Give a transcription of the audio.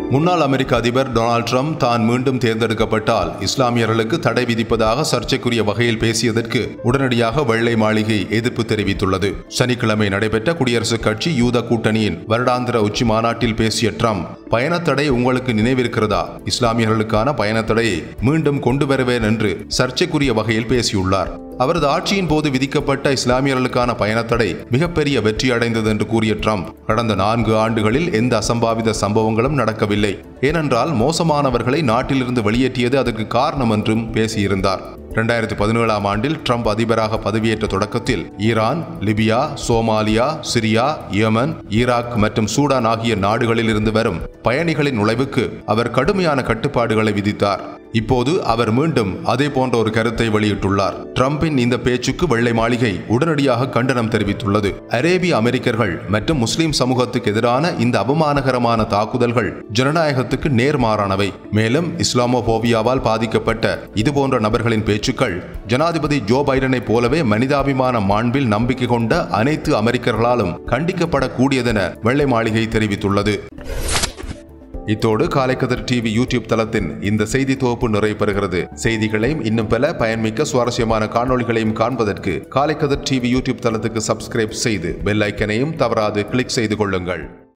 முன்னாள் அமெரிக்க அதிபர் Donald Trump தான் மீண்டும் தேர்ந்தெடுக்கப்பட்டால் இஸ்லாமியர்களுக்கு தடை விதிப்பதாக சர்ச்சைக்குரிய வகையில் பேசியதற்கு உடனடியாக வெள்ளை மாளிகை எதிர்ப்பு தெரிவித்துள்ளது சனிக்கிழமை நடைபெற்ற குடியரசுக் கட்சி யூத கூட்டணியின் வருடாந்திர உச்சி மாநாட்டில் பேசிய ட்ரம்ப் பயணத்தடை உங்களுக்கு நினைவிருக்கிறதா இஸ்லாமியர்களுக்கான பயணத்தடையை மீண்டும் கொண்டு வருவேன் என்று சர்ச்சைக்குரிய வகையில் பேசியுள்ளார் அவரது ஆட்சியின் போது விதிக்கப்பட்ட இஸ்லாமியர்களுக்கான பயணத்தடை மிகப்பெரிய வெற்றி அடைந்தது என்று கூறிய ட்ரம்ப் கடந்த நான்கு ஆண்டுகளில் எந்த அசம்பாவித சம்பவங்களும் நடக்கவில்லை ஏனென்றால் மோசமானவர்களை நாட்டிலிருந்து வெளியேற்றியது அதற்கு காரணம் என்றும் பேசியிருந்தார் இரண்டாயிரத்தி பதினேழாம் ஆண்டில் ட்ரம்ப் அதிபராக பதவியேற்ற தொடக்கத்தில் Iran Libya Somalia Syria Yemen Iraq மற்றும் சூடான் ஆகிய நாடுகளில் இருந்து வரும் பயணிகளின் நுழைவுக்கு அவர் கடுமையான கட்டுப்பாடுகளை விதித்தார் இப்போது அவர் மீண்டும் அதே போன்ற ஒரு கருத்தை வெளியிட்டுள்ளார் ட்ரம்பின் இந்த பேச்சுக்கு வெள்ளை மாளிகை உடனடியாக கண்டனம் தெரிவித்துள்ளது அரேபிய அமெரிக்கர்கள் மற்றும் முஸ்லிம் சமூகத்துக்கு எதிரான இந்த அவமானகரமான தாக்குதல்கள் ஜனநாயகத்துக்கு நேர்மாறானவை மேலும் இஸ்லாமோபோபியாவால் பாதிக்கப்பட்ட இதுபோன்ற நபர்களின் பேச்சுக்கள் ஜனாதிபதி ஜோ பைடனை போலவே மனிதாபிமான மாண்பில் நம்பிக்கை கொண்ட அனைத்து அமெரிக்கர்களாலும் கண்டிக்கப்படக்கூடியதென வெள்ளை மாளிகை தெரிவித்துள்ளது இத்தோடு காலைக்கதிர் டிவி யூடியூப் தளத்தின் இந்த செய்தி தொகுப்பு நிறைவு பெறுகிறது செய்திகளையும் இன்னும் பல பயன்மிக்க சுவாரஸ்யமான காணொளிகளையும் காண்பதற்கு காலைக்கதிர் டிவி யூடியூப் தளத்துக்கு சப்ஸ்கிரைப் செய்து பெல் ஐக்கனையும் தவறாது கிளிக் செய்து கொள்ளுங்கள்